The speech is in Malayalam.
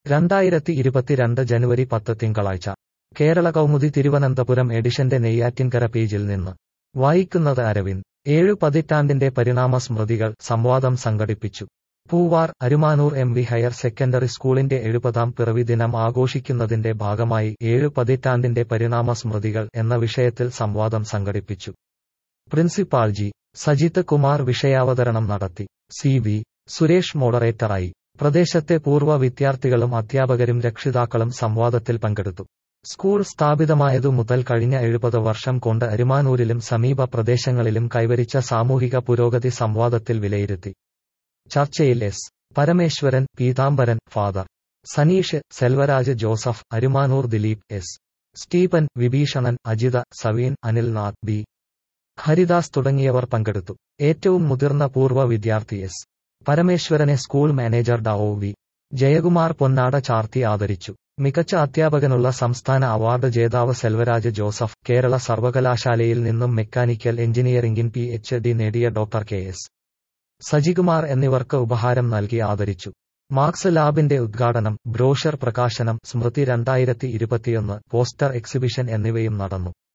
രണ്ടായിരത്തി ഇരുപത്തിരണ്ട് ജനുവരി പത്ത് തിങ്കളാഴ്ച കേരള കൗമുദി തിരുവനന്തപുരം എഡിഷന്റെ നെയ്യാറ്റിൻകര പേജിൽ നിന്ന് വായിക്കുന്നത് അരവിന്ദ് ഏഴു പതിറ്റാണ്ടിന്റെ പരിണാമ സ്മൃതികൾ സംവാദം സംഘടിപ്പിച്ചു Poovar Arumanoor M V higher secondary സ്കൂളിന്റെ എഴുപതാം പിറവി ദിനം ആഘോഷിക്കുന്നതിന്റെ ഭാഗമായി ഏഴു പതിറ്റാണ്ടിന്റെ പരിണാമ സ്മൃതികൾ എന്ന വിഷയത്തിൽ സംവാദം സംഘടിപ്പിച്ചു പ്രിൻസിപ്പാൾ ജി സജിത് കുമാർ വിഷയാവതരണം നടത്തി സി വി സുരേഷ് മോഡറേറ്ററായി പ്രദേശത്തെ പൂർവ്വ വിദ്യാർത്ഥികളും അധ്യാപകരും രക്ഷിതാക്കളും സംവാദത്തിൽ പങ്കെടുത്തു സ്കൂൾ സ്ഥാപിതമായതു മുതൽ കഴിഞ്ഞ എഴുപത് വർഷം കൊണ്ട് അരുമാനൂരിലും സമീപ പ്രദേശങ്ങളിലും കൈവരിച്ച സാമൂഹിക പുരോഗതി സംവാദത്തിൽ വിലയിരുത്തി ചർച്ചയിൽ S Parameswaran Peethambaran father Saneesh Selvaraj Joseph Arumanoor Dileep S Stephen Vibheeshanan Ajitha Saveen Anilnath B Haridas തുടങ്ങിയവർ പങ്കെടുത്തു ഏറ്റവും മുതിർന്ന പൂർവ്വ വിദ്യാർത്ഥി എസ് പരമേശ്വരനെ സ്കൂൾ മാനേജർ ഡ ഒ വി ജയകുമാർ പൊന്നാട ചാർത്തി ആദരിച്ചു മികച്ച അധ്യാപകനുള്ള സംസ്ഥാന അവാർഡ് ജേതാവ് സെൽവരാജ് ജോസഫ് കേരള സർവകലാശാലയിൽ നിന്നും മെക്കാനിക്കൽ എഞ്ചിനീയറിംഗിൻ പി എച്ച് ഡി നേടിയ ഡോക്ടർ കെ എസ് സജികുമാർ എന്നിവർക്ക് ഉപഹാരം നൽകി ആദരിച്ചു മാർക്സ് ലാബിന്റെ ഉദ്ഘാടനം ബ്രോഷർ പ്രകാശനം സ്മൃതി രണ്ടായിരത്തി ഇരുപത്തിയൊന്ന് പോസ്റ്റർ എക്സിബിഷൻ എന്നിവയും നടന്നു